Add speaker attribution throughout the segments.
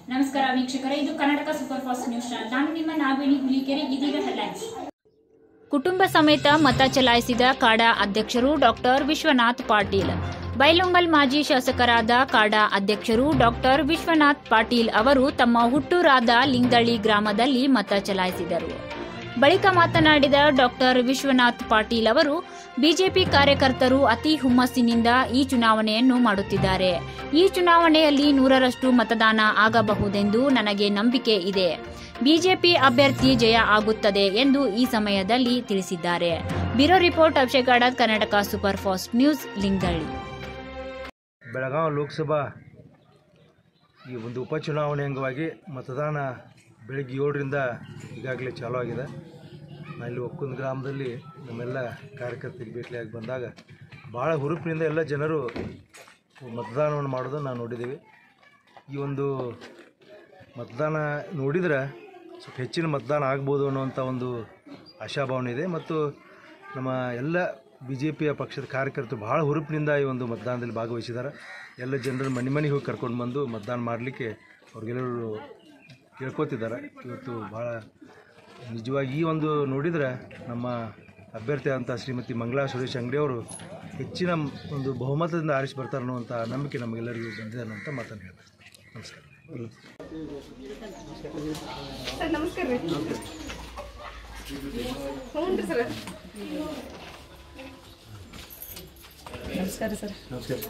Speaker 1: ನಮಸ್ಕಾರ ವೀಕ್ಷಕರೇ ಇದು Karnataka super fast news channel ನಾನು ನಿಮ್ಮ ನಾಗವೇಣಿ ಹುಲಿಕೆರೆ ಇದೀಗ ಹೆಡ್ಲೈನ್ಸ್ ಕುಟುಂಬ ಸಮೇತ ಮತ ಚಲಾಯಿಸಿದ ಕಾಡಾ ಅಧ್ಯಕ್ಷರು ಡಾಕ್ಟರ್ ವಿಶ್ವನಾಥ್ ಪಾಟೀಲ್ ಬೈಲೊಂಗಲ್ ಮಾಜಿ ಶಾಸಕರಾದ ಕಾಡಾ ಅಧ್ಯಕ್ಷರು ಡಾಕ್ಟರ್ ವಿಶ್ವನಾಥ್ ಪಾಟೀಲ್ ಅವರು ತಮ್ಮ ಹುಟ್ಟೂರಾದ ಲಿಂಗದಳ್ಳಿ ಗ್ರಾಮದಲ್ಲಿ ಮತ ಚಲಾಯಿಸಿದರು ಬಳಿಕ ಮಾತನಾಡಿದ ಡಾಕ್ಟರ್ ವಿಶ್ವನಾಥ್ ಪಾಟೀಲ್ ಅವರು ಬಿಜೆಪಿ ಕಾರ್ಯಕರ್ತರು ಅತಿ ಹುಮ್ಮಸ್ಸಿನಿಂದ ಈ ಚುನಾವಣೆಯನ್ನು ಮಾಡುತ್ತಿದ್ದಾರೆ ಈ ಚುನಾವಣೆಯಲ್ಲಿ ನೂರರಷ್ಟು ಮತದಾನ ಆಗಬಹುದೆಂದು ನನಗೆ ನಂಬಿಕೆ ಇದೆ ಬಿಜೆಪಿ ಅಭ್ಯರ್ಥಿ ಜಯ ಆಗುತ್ತದೆ ಎಂದು ಈ ಸಮಯದಲ್ಲಿ ತಿಳಿಸಿದ್ದಾರೆ bureau report Abhishek Karnataka super fast news Lingadalli
Speaker 2: Belagavi Lok Sabha ಈ ಒಂದು ಉಪಚುನಾವಣೆ ಅಂಗವಾಗಿ ಮತದಾನ ಬೆಳಗ್ಗೆ ಏಳರಿಂದ ಈಗಾಗಲೇ ಚಾಲೂ ಆಗಿದೆ ನಾನಿಲ್ಲಿ ಒಕ್ಕುಂದ ಗ್ರಾಮದಲ್ಲಿ ನಮ್ಮೆಲ್ಲ ಕಾರ್ಯಕರ್ತರಿಗೆ ಭೇಟಿಯಾಗಿ ಬಂದಾಗ ಭಾಳ ಹುರುಪಿನಿಂದ ಎಲ್ಲ ಜನರು ಮತದಾನವನ್ನು ಮಾಡೋದನ್ನು ನಾವು ನೋಡಿದ್ದೀವಿ ಈ ಒಂದು ಮತದಾನ ನೋಡಿದರೆ ಸ್ವಲ್ಪ ಹೆಚ್ಚಿನ ಮತದಾನ ಆಗ್ಬೋದು ಅನ್ನುವಂಥ ಒಂದು ಆಶಾಭಾವನೆ ಇದೆ ಮತ್ತು ನಮ್ಮ ಎಲ್ಲ ಬಿ ಜೆ ಪಿಯ ಪಕ್ಷದ ಕಾರ್ಯಕರ್ತರು ಭಾಳ ಹುರುಪಿನಿಂದ ಈ ಒಂದು ಮತದಾನದಲ್ಲಿ ಭಾಗವಹಿಸಿದ್ದಾರೆ ಎಲ್ಲ ಜನರನ್ನು ಮನೆ ಮನೆಗೆ ಹೋಗಿ ಕರ್ಕೊಂಡು ಬಂದು ಮತದಾನ ಮಾಡಲಿಕ್ಕೆ ಅವ್ರಿಗೆಲ್ಲರೂ ಕೇಳ್ಕೊತಿದ್ದಾರೆ ಇವತ್ತು ಭಾಳ ನಿಜವಾಗಿ ಈ ಒಂದು ನೋಡಿದರೆ ನಮ್ಮ ಅಭ್ಯರ್ಥಿ ಅಂತ ಶ್ರೀಮತಿ ಮಂಗಳಾ ಸುರೇಶ್ ಅಂಗಡಿ ಅವರು ಹೆಚ್ಚಿನ ಒಂದು ಬಹುಮತದಿಂದ ಆರಿಸಿ ಬರ್ತಾರೆ ಅನ್ನುವಂಥ ನಂಬಿಕೆ ನಮಗೆಲ್ಲರಿಗೂ ಬಂದಿದೆ ಅನ್ನುವಂಥ ಮಾತನ್ನು ಹೇಳ್ತಾರೆ ನಮಸ್ಕಾರ
Speaker 3: ಸರ್ ನಮಸ್ಕಾರ ರೀ ಹ್ಞೂ ರೀ ಸರ್ ನಮಸ್ಕಾರ ಸರ್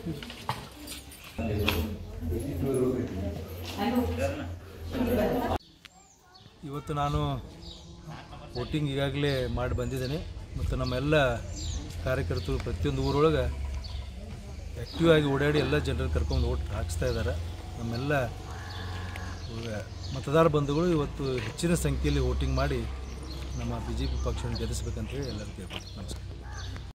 Speaker 2: ಇವತ್ತು ನಾನು ವೋಟಿಂಗ್ ಈಗಾಗಲೇ ಮಾಡಿ ಬಂದಿದ್ದೇನೆ ಮತ್ತು ನಮ್ಮೆಲ್ಲ ಕಾರ್ಯಕರ್ತರು ಪ್ರತಿಯೊಂದು ಊರೊಳಗೆ ಆ್ಯಕ್ಟಿವ್ ಆಗಿ ಓಡಾಡಿ ಎಲ್ಲ ಜನರು ಕರ್ಕೊಂಡು ಓಟ್ ಹಾಕಿಸ್ತಾ ಇದ್ದಾರೆ ನಮ್ಮೆಲ್ಲ ಇವಾಗ ಮತದಾರ ಬಂಧುಗಳು ಇವತ್ತು ಹೆಚ್ಚಿನ ಸಂಖ್ಯೆಯಲ್ಲಿ ವೋಟಿಂಗ್ ಮಾಡಿ ನಮ್ಮ ಬಿ ಜೆ ಪಿ ಪಕ್ಷವನ್ನು ಗೆಲ್ಲಿಸ್ಬೇಕಂತೇಳಿ ಎಲ್ಲರೂ ಕೇಳ್ಬೋದು ನಮಸ್ಕಾರ